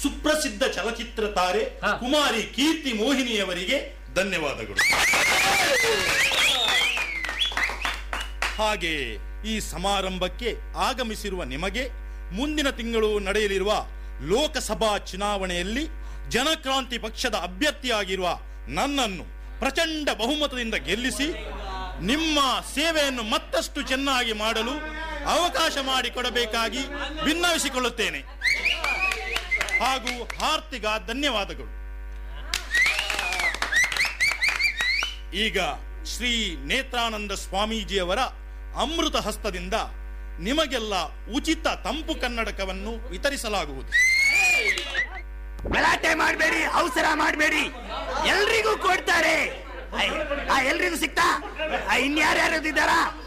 ಸುಪ್ರಸಿದ್ಧ ಚಲಚಿತ್ರ ತಾರೆ ಹಾ. ಕುಮಾರಿ ಕೀರ್ತಿ ಮೋಹಿನಿಯವರಿಗೆ ಧನ್ಯವಾದಗಳು ಹಾಗೆ ಈ ಸಮಾರಂಭಕ್ಕೆ ಆಗಮಿಸಿರುವ ನಿಮಗೆ ಮುಂದಿನ ತಿಂಗಳು ನಡೆಯಲಿರುವ ಲೋಕಸಭಾ ಚುನಾವಣೆಯಲ್ಲಿ ಜನಕ್ರಾಂತಿ ಪಕ್ಷದ ಅಭ್ಯರ್ಥಿಯಾಗಿರುವ ನನ್ನನ್ನು ಪ್ರಚಂಡ ಬಹುಮತದಿಂದ ಗೆಲ್ಲಿಸಿ ನಿಮ್ಮ ಸೇವೆಯನ್ನು ಮತ್ತಷ್ಟು ಚೆನ್ನಾಗಿ ಮಾಡಲು ಅವಕಾಶ ಮಾಡಿಕೊಡಬೇಕಾಗಿ ಭಿನ್ನವಿಸಿಕೊಳ್ಳುತ್ತೇನೆ ಹಾಗೂ ಹಾರ್ದಿಕ ಧನ್ಯವಾದಗಳು ಈಗ ಶ್ರೀ ನೇತ್ರಾನಂದ ಸ್ವಾಮೀಜಿಯವರ ಅಮೃತ ಹಸ್ತದಿಂದ ನಿಮಗೆಲ್ಲ ಉಚಿತ ತಂಪು ಕನ್ನಡಕವನ್ನು ವಿತರಿಸಲಾಗುವುದು ಗಲಾಟೆ ಮಾಡಬೇಡಿ ಅವಸರ ಮಾಡಬೇಡಿ ಎಲ್ರಿಗೂ ಕೊಡ್ತಾರೆ ಐ, ಆ ಎಲ್ರಿಗೂ ಸಿಗ್ತಾ ಆ, ಇನ್ಯಾರ್ಯಾರು ಇದ್ದಾರಾ